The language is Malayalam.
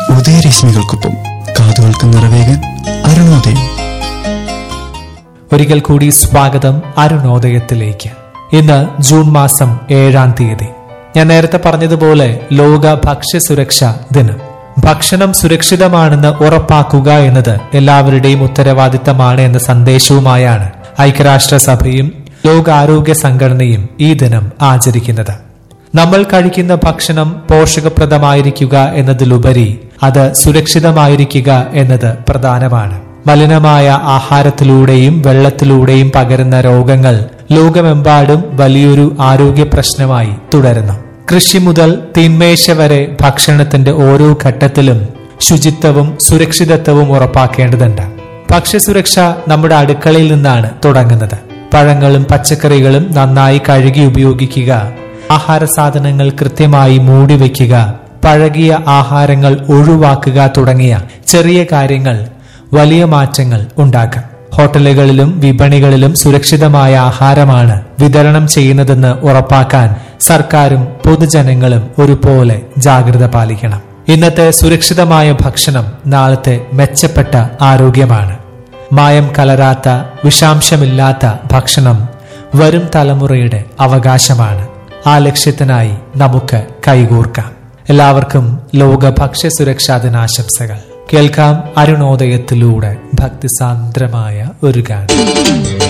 ഉദയരശ്മികൾക്കൊപ്പം കാതുകൾക്ക് നിറവേകാൻ അരുണോദയം ഒരിക്കൽ കൂടി സ്വാഗതം അരുണോദയത്തിലേക്ക് ഇന്ന് ജൂൺ മാസം ഏഴാം തീയതി ഞാൻ നേരത്തെ പറഞ്ഞതുപോലെ ലോക ഭക്ഷ്യ സുരക്ഷാ ദിനം ഭക്ഷണം സുരക്ഷിതമാണെന്ന് ഉറപ്പാക്കുക എന്നത് എല്ലാവരുടെയും ഉത്തരവാദിത്തമാണ് എന്ന സന്ദേശവുമായാണ് ഐക്യരാഷ്ട്രസഭയും ലോകാരോഗ്യ സംഘടനയും ഈ ദിനം ആചരിക്കുന്നത് നമ്മൾ കഴിക്കുന്ന ഭക്ഷണം പോഷകപ്രദമായിരിക്കുക എന്നതിലുപരി അത് സുരക്ഷിതമായിരിക്കുക എന്നത് പ്രധാനമാണ് മലിനമായ ആഹാരത്തിലൂടെയും വെള്ളത്തിലൂടെയും പകരുന്ന രോഗങ്ങൾ ലോകമെമ്പാടും വലിയൊരു ആരോഗ്യ പ്രശ്നമായി തുടരുന്നു കൃഷി മുതൽ തീന്മേശ വരെ ഭക്ഷണത്തിന്റെ ഓരോ ഘട്ടത്തിലും ശുചിത്വവും സുരക്ഷിതത്വവും ഉറപ്പാക്കേണ്ടതുണ്ട് ഭക്ഷ്യസുരക്ഷ നമ്മുടെ അടുക്കളയിൽ നിന്നാണ് തുടങ്ങുന്നത് പഴങ്ങളും പച്ചക്കറികളും നന്നായി കഴുകി ഉപയോഗിക്കുക ആഹാര സാധനങ്ങൾ കൃത്യമായി മൂടി വയ്ക്കുക പഴകിയ ആഹാരങ്ങൾ ഒഴിവാക്കുക തുടങ്ങിയ ചെറിയ കാര്യങ്ങൾ വലിയ മാറ്റങ്ങൾ ഉണ്ടാക്കാം ഹോട്ടലുകളിലും വിപണികളിലും സുരക്ഷിതമായ ആഹാരമാണ് വിതരണം ചെയ്യുന്നതെന്ന് ഉറപ്പാക്കാൻ സർക്കാരും പൊതുജനങ്ങളും ഒരുപോലെ ജാഗ്രത പാലിക്കണം ഇന്നത്തെ സുരക്ഷിതമായ ഭക്ഷണം നാളത്തെ മെച്ചപ്പെട്ട ആരോഗ്യമാണ് മായം കലരാത്ത വിഷാംശമില്ലാത്ത ഭക്ഷണം വരും തലമുറയുടെ അവകാശമാണ് ആ ലക്ഷ്യത്തിനായി നമുക്ക് കൈകോർക്കാം എല്ലാവർക്കും ലോക ഭക്ഷ്യ സുരക്ഷാ ദിനാശംസകൾ കേൾക്കാം അരുണോദയത്തിലൂടെ ഭക്തിസാന്ദ്രമായ ഒരു ഗാനം